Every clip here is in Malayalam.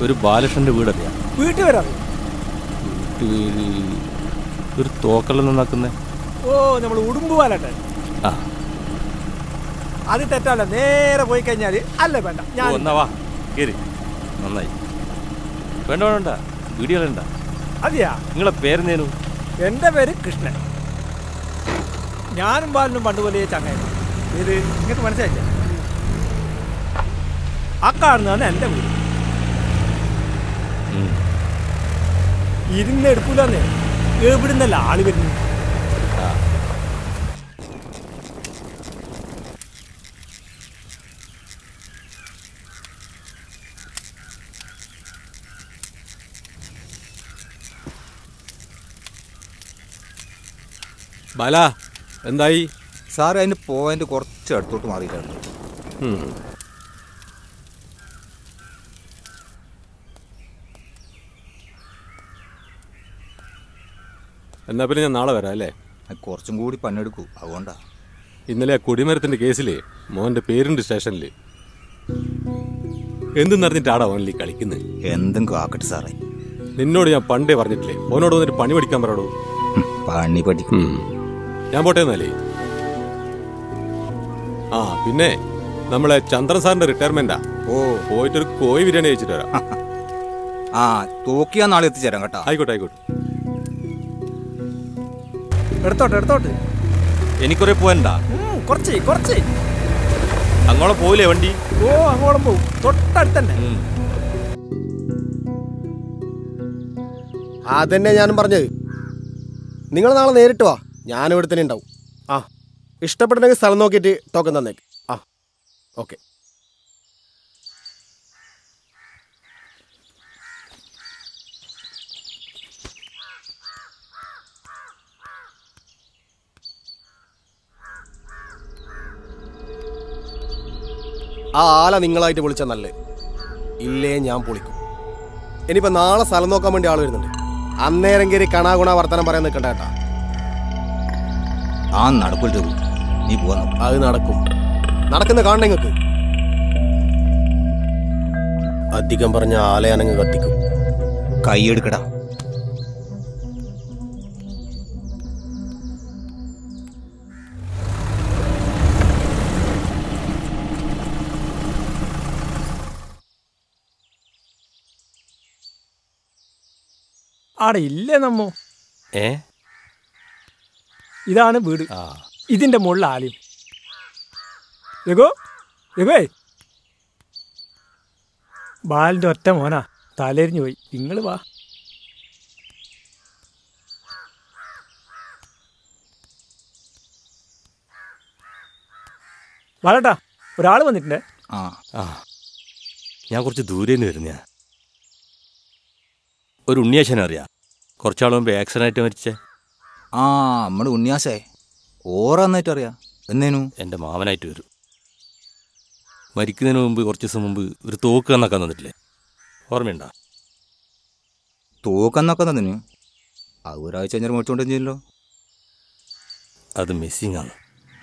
ഒരു ബാലകൃഷ്ണന്റെ വീടറിയാം വീട്ടിൽ വരാം വീട്ടിൽ ഒരു തോക്കല്ല നന്നാക്കുന്നേ ഓ നമ്മൾ ഉടുമ്പ് പാലട്ടെ ആ അത് തെറ്റല്ല നേരെ പോയി കഴിഞ്ഞാൽ അല്ല വേണ്ട ഓ, ഞാൻ എന്നാ വാ കേറി നന്നായി വേണ്ട വേണ്ട വീഡിയോകളുണ്ട അതെയാ നിങ്ങളെ പേരെന്തേനു എൻ്റെ പേര് കൃഷ്ണൻ ഞാനും ബാലനും പണ്ട് പോലെ ചങ്ങായി ഇത് നിങ്ങൾക്ക് മനസ്സിലായില്ലേ ആ കാണുന്നതാണ് എൻ്റെ വീട് ഉം. ഇരുന്ന് എടുക്കൂലെന്നേ എവിടുന്നല്ല ആള് വരുന്നു ആ ബാല എന്തായി സാർ അതിന് പോയിന്റ് കുറച്ച് അടുത്തോട്ട് മാറിയിട്ടാണ് ഉം. എന്നാ പിന്നെ ഞാൻ നാളെ വരാം അല്ലേ അത് കുറച്ചും കൂടി പണിയെടുക്കൂ അതുകൊണ്ടാ ഇന്നലെ ആ കൊടിമരത്തിന്റെ കേസിലെ മോന്റെ പേരുണ്ട് സ്റ്റേഷനിൽ എന്തെന്നറിഞ്ഞിട്ടാടാ ഓനലി കളിക്കുന്നത് എന്തെങ്കിലും ആക്കട്ടെ സാറേ നിന്നോട് ഞാൻ പണ്ടേ പറഞ്ഞിട്ടില്ലേ ഓനോട് വന്നിട്ട് പണി പഠിക്കാൻ പറയടോ ഉം, പണി പഠിക്കും ഞാൻ പോട്ടെ എന്നാലേ ആ പിന്നെ നമ്മളെ ചന്ദ്രൻ സാറിന്റെ റിട്ടയർമെന്റാ ഓ പോയിട്ടൊരു കോഴി ബിരിയാണി കഴിച്ചിട്ട് വരാം ആ തോക്കിയാ നാളെ എത്തിച്ചേരാം കേട്ടാ ആയിക്കോട്ടെ ആയിക്കോട്ടെ എടുത്തോട്ടെ എടുത്തോട്ട് എനിക്കൊരേ പോവണ്ടാ ഉം, കുറച്ച് കുറച്ച് അങ്ങോളം പോയില്ലേ വണ്ടി ഓ അങ്ങോളം പോവും തൊട്ടടുത്ത് തന്നെ അതന്നെ ഞാനും പറഞ്ഞത് നിങ്ങൾ നാളെ നേരിട്ട് വാ ഞാൻ ഇവിടെ തന്നെ ഉണ്ടാവും ആ ഇഷ്ടപ്പെട്ടെങ്കിൽ സ്ഥലം നോക്കിയിട്ട് ടോക്കൺ തന്നേക്ക് ആ ഓക്കെ ആ ആല നിങ്ങളായിട്ട് വിളിച്ച നല്ലേ ഇല്ലേ ഞാൻ പൊളിക്കും ഇനിയിപ്പോ നാളെ സ്ഥലം നോക്കാൻ വേണ്ടി ആൾ വരുന്നുണ്ട് അന്നേരം കയറി കണാഗുണ വർത്തനം പറയാൻ നിൽക്കണ്ട കേട്ടാ ആ നടപ്പിൽ നീ പോവാൻ നോക്ക്. അത് നടക്കും നടക്കുന്ന കാണണ നിങ്ങൾക്ക് അധികം പറഞ്ഞ ആലയാനങ്ങ് കത്തിക്കും കൈയെടുക്കടാ ആടെ ഇല്ലേ നമ്മോ ഏ ഇതാണ് വീട് ആ ഇതിന്റെ മുകളിൽ ആലയും രഘു രഘുവേ ബാലിന്റെ ഒറ്റ മോനാ തലരിഞ്ഞു പോയി നിങ്ങൾ വാ വാളട്ടാ ഒരാൾ വന്നിട്ടുണ്ട് ആ ആ ഞാൻ കുറച്ച് ദൂരെ നിന്ന് വരുന്ന ഒരു ഉണ്ണിയാശനെ അറിയാം കുറച്ചാൾ മുമ്പ് ആക്സിഡൻ്റ് ആയിട്ട് മരിച്ചേ ആ നമ്മുടെ ഉണ്ണിയാസേ ഓറാന്നായിട്ട് അറിയാ എന്നേനു എൻ്റെ മാമനായിട്ട് വരും മരിക്കുന്നതിന് മുമ്പ് കുറച്ച് ദിവസം മുമ്പ് ഒരു തോക്ക് കന്നക്കാൻ തന്നിട്ടില്ലേ ഓർമ്മയുണ്ടോ തോക്കെന്നൊക്കെ തന്നിനു അത് ഒരാഴ്ച കഴിഞ്ഞാൽ മേടിച്ചോണ്ട് ചെയ്യല്ലോ അത് മിസ്സിങ് ആണ്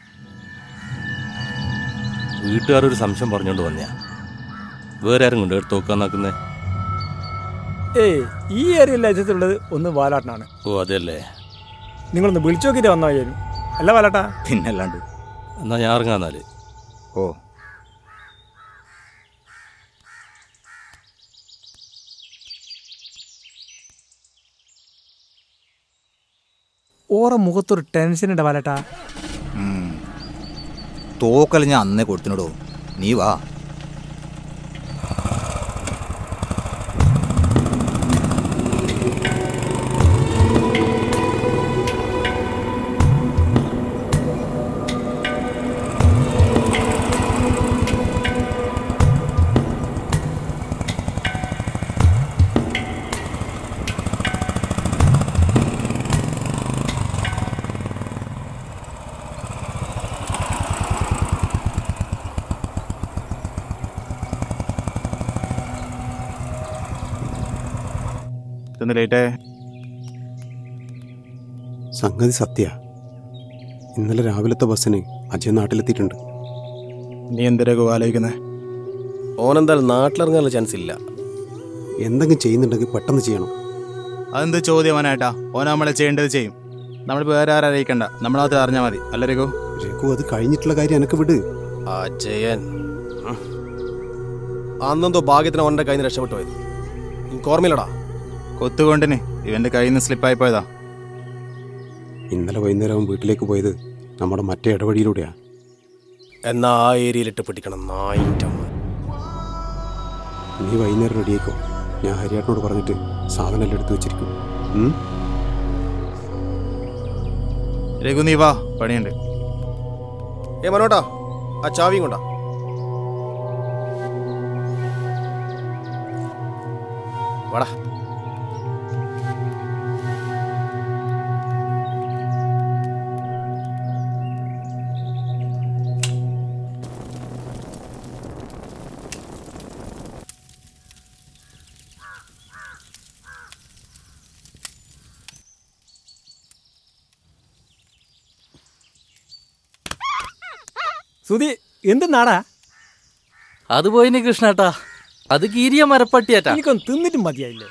വീട്ടുകാരൊരു സംശയം പറഞ്ഞുകൊണ്ട് വന്നയാ വേറെ ആരും കൊണ്ട് തോക്ക് കന്നാക്കുന്നേ ഏയ് ഈ ഏരിയയിൽ ലൈസൻസുള്ളത് ഒന്ന് വാലാട്ടനാണ് ഓ അതെയല്ലേ നിങ്ങളൊന്ന് വിളിച്ചു നോക്കിയിട്ട് വന്നാൽ മതിയായിരുന്നു അല്ല വാലാട്ടാ പിന്നല്ലാണ്ട് എന്നാ ഞാൻ ഇറങ്ങാന്നാല് ഓ ഓറ മുഖത്തൊരു ടെൻഷൻ ഉണ്ട് വാലാട്ടാ ഉം. തോക്കല്ല ഞാൻ അന്നേ കൊടുത്തിനോടോ നീ വാ ഇതൊന്ന് ലേറ്റേ സംഗതി സത്യ ഇന്നലെ രാവിലത്തെ ബസ്സിന് അജയ് നാട്ടിലെത്തിയിട്ടുണ്ട് നീ എന്തിനാ ആലോചിക്കുന്നത് ഓനെന്തായാലും നാട്ടിലിറങ്ങാനുള്ള ചാൻസ് ഇല്ല എന്തെങ്കിലും ചെയ്യുന്നുണ്ടെങ്കിൽ പെട്ടെന്ന് ചെയ്യണം അതെന്ത് ചോദ്യം അവനായിട്ടാ ഓന നമ്മളെ ചെയ്യേണ്ടത് ചെയ്യും നമ്മൾ വേറെ ആരും അറിയിക്കണ്ട നമ്മളത് അറിഞ്ഞാൽ മതി അല്ല രഘു രഘു അത് കഴിഞ്ഞിട്ടുള്ള കാര്യം എനക്ക് വിട് അജയൻ ഉം. അന്നെന്തോ ഭാഗ്യത്തിന് അവൻ്റെ കയ്യിൽ നിന്ന് രക്ഷപ്പെട്ടു പോയത് എനിക്ക് ഓർമ്മയില്ലടാ കൊത്തുകൊണ്ടിന് ഇവന്റെ കയ്യിൽ നിന്ന് സ്ലിപ്പായി പോയതാ ഇന്നലെ വൈകുന്നേരം വീട്ടിലേക്ക് പോയത് നമ്മുടെ മറ്റേ ഇടവഴിയിലൂടെയാ എന്നാ ആ ഏരിയയിലിട്ട് പിടിക്കണം നായിൻ്റെ മോൻ. നീ വൈകുന്നേരം റെഡിയാക്കോ ഞാൻ ഹരിയാട്ടിനോട് പറഞ്ഞിട്ട് സാധനം എല്ലാം എടുത്തു വെച്ചിരിക്കും ഉം? രഘു നീ വാ പണിയുണ്ട് ഏ മനോട്ടാ ആ ചാവിയും കൊണ്ടാ വാടാ സുധി എന്ത് നാടാ അത് പോയിന് കൃഷ്ണേട്ടാ അത് കീരിയ മരപ്പട്ടിയാറ്റാ എനിക്കൊന്ന് തിന്നിട്ടും മതിയായില്ലേ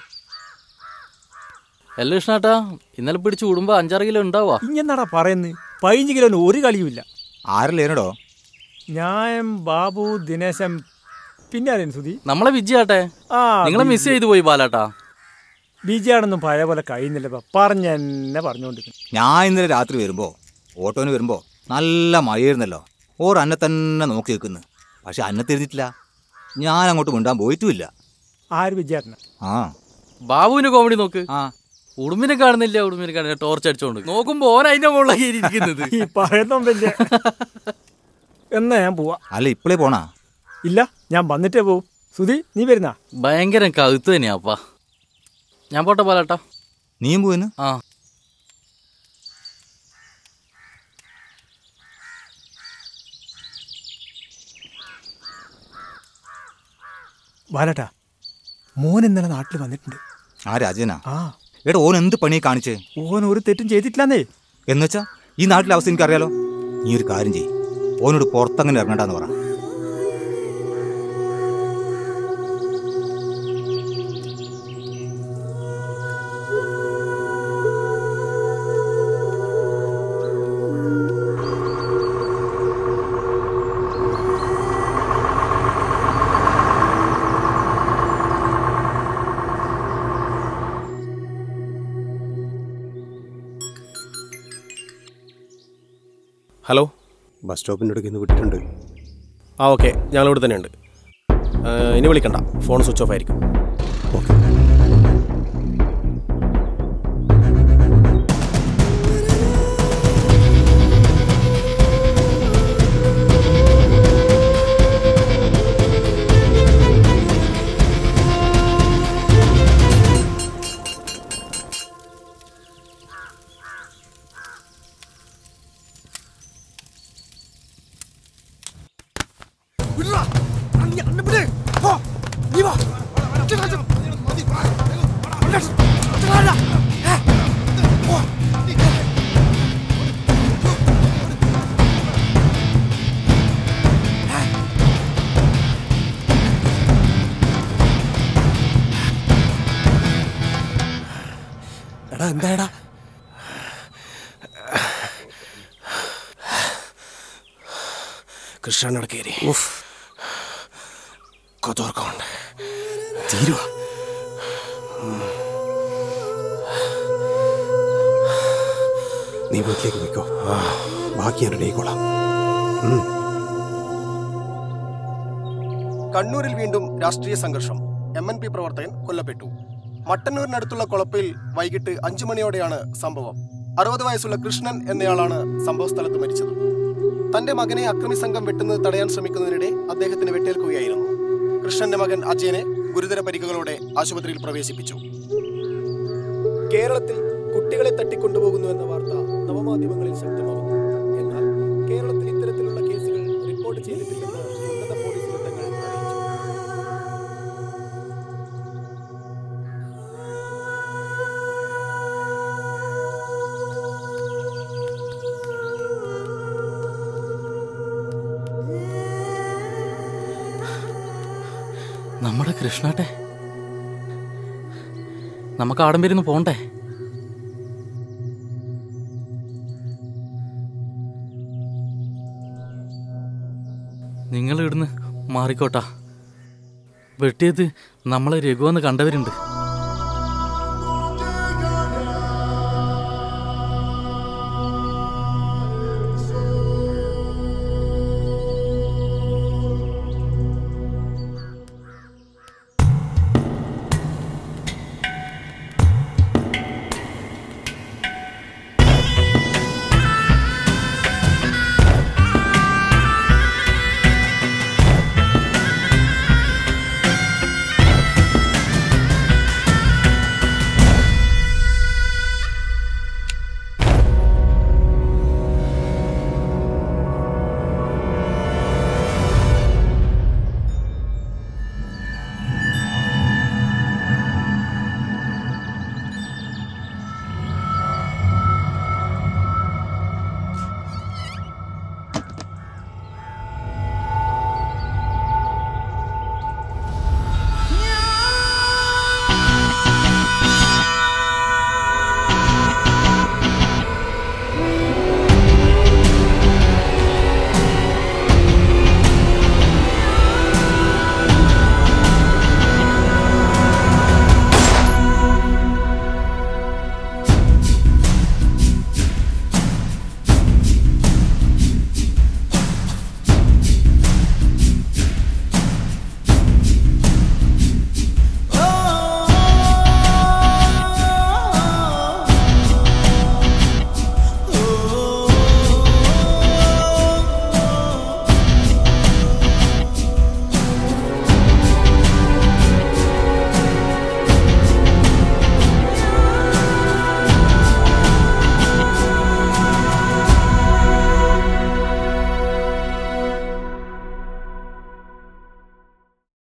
അല്ല കൃഷ്ണേട്ടാ ഇന്നലെ പിടിച്ച് കൂടുമ്പോ അഞ്ചാറ് കിലോ ഉണ്ടാവാ ഇങ്ങെന്നാടാ പറയുന്നത് പതിനഞ്ച് കിലോന് ഒരു കളിയുമില്ല ആരല്ലേനടോ ഞാൻ ബാബു ദിനേശൻ പിന്നെ ആരേನು സുധി നമ്മളെ വിജയാട്ടെ ആ നിങ്ങളെ മിസ് ചെയ്തു പോയി ബാലാട്ടാ ബിജിയാണൊന്നും പഴയ പോലെ കഴിയുന്നില്ല പറഞ്ഞെന്നെ പറഞ്ഞുകൊണ്ടിരിക്കുന്നു ഞാൻ ഇന്നലെ രാത്രി വരുമ്പോൾ ഓട്ടോന് വരുമ്പോൾ നല്ല മഴയായിരുന്നല്ലോ ഓർ അന്നെ തന്നെ നോക്കി നിൽക്കുന്നു പക്ഷെ അന്നെ തിരിഞ്ഞിട്ടില്ല ഞാൻ അങ്ങോട്ട് മിണ്ടാൻ പോയിട്ടുമില്ല ആര് വിജയാട്ടന ആ ബാബുവിന് കോമഡി നോക്ക് ആ ഉടുമ്പിനെ കാണുന്നില്ല ഉടുമ്പിനെ കാണുന്നില്ല ടോർച്ച് അടിച്ചോണ്ട് നോക്കുമ്പോ ഓൻ അതിന്റെ മുകളിലാണ് ഇരിക്കുന്നത് ഈ പറയുന്ന വലിയ എന്നാ ഞാൻ പോവാ അല്ല ഇപ്പോഴേ പോണാ ഇല്ല ഞാൻ വന്നിട്ടേ പോവും സുധി നീ വരുന്നാ ഭയങ്കര കഴുത്ത് തന്നെയാപ്പാ ഞാൻ പോട്ടെ ബാലാട്ടാ നീയും പോയിന്ന് ആ ബാലട്ടാ മോൻ ഇന്നലെ നാട്ടിൽ വന്നിട്ടുണ്ട് ആ രാജനാ ആ എടാ ഓൻ എന്ത് പണി കാണിച്ചേ ഓൻ ഒരു തെറ്റും ചെയ്തിട്ടില്ലെന്നേ എന്നുവെച്ചാ ഈ നാട്ടിലെ അവസ്ഥ എനിക്കറിയാലോ നീ ഒരു കാര്യം ചെയ്യ് ഓനോട് പുറത്തങ്ങനെ ഇറങ്ങണ്ടെന്ന് പറ ഹലോ ബസ് സ്റ്റോപ്പിൻ്റെ അടുത്ത് ഇന്ന് വിട്ടിട്ടുണ്ട് ആ ഓക്കെ ഞങ്ങളിവിടെ തന്നെയുണ്ട് ഏ, ഇനി വിളിക്കണ്ട ഫോൺ സ്വിച്ച് ഓഫ് ആയിരിക്കും ഓക്കെ എടാ എന്താടാ കൃഷ്ണൻ കയറി കൊതോർക്കമുണ്ട് തീരുവ നീ വീട്ടിലേക്ക് പോയിക്കോ ബാക്കി ഞാൻ റെഡിയായിക്കോളാം കണ്ണൂരിൽ വീണ്ടും രാഷ്ട്രീയ സംഘർഷം എം എൻ പി പ്രവർത്തകൻ കൊല്ലപ്പെട്ടു മട്ടന്നൂരിനടുത്തുള്ള കൊളപ്പയിൽ വൈകിട്ട് അഞ്ചു മണിയോടെയാണ് സംഭവം അറുപത് വയസ്സുള്ള കൃഷ്ണൻ എന്നയാളാണ് സംഭവ സ്ഥലത്ത് മരിച്ചത് തന്റെ മകനെ അക്രമി സംഘം വെട്ടുന്നത് തടയാൻ ശ്രമിക്കുന്നതിനിടെ അദ്ദേഹത്തിന് വെട്ടേൽക്കുകയായിരുന്നു കൃഷ്ണന്റെ മകൻ അജയനെ ഗുരുതര പരിക്കുകളോടെ ആശുപത്രിയിൽ പ്രവേശിപ്പിച്ചു കേരളത്തിൽ കുട്ടികളെ തട്ടിക്കൊണ്ടുപോകുന്നു എന്ന വാർത്ത നവമാധ്യമങ്ങളിൽ ശക്തമാകുന്നു എന്നാൽ കേരളത്തിൽ ഇത്തരത്തിലുള്ള കേസുകൾ റിപ്പോർട്ട് ചെയ്തിട്ടില്ലെന്ന് ഉന്നത പോലീസ് വൃത്തങ്ങൾ അറിയിച്ചു നമ്മുടെ കൃഷ്ണാട്ടെ നമുക്ക് അവിടം വരെ ഒന്ന് പോണ്ടേ നിങ്ങൾ ഇവിടുന്ന് മാറിക്കോട്ടാ വെട്ടിയത് നമ്മളെ രഘുവെന്ന് കണ്ടവരുണ്ട്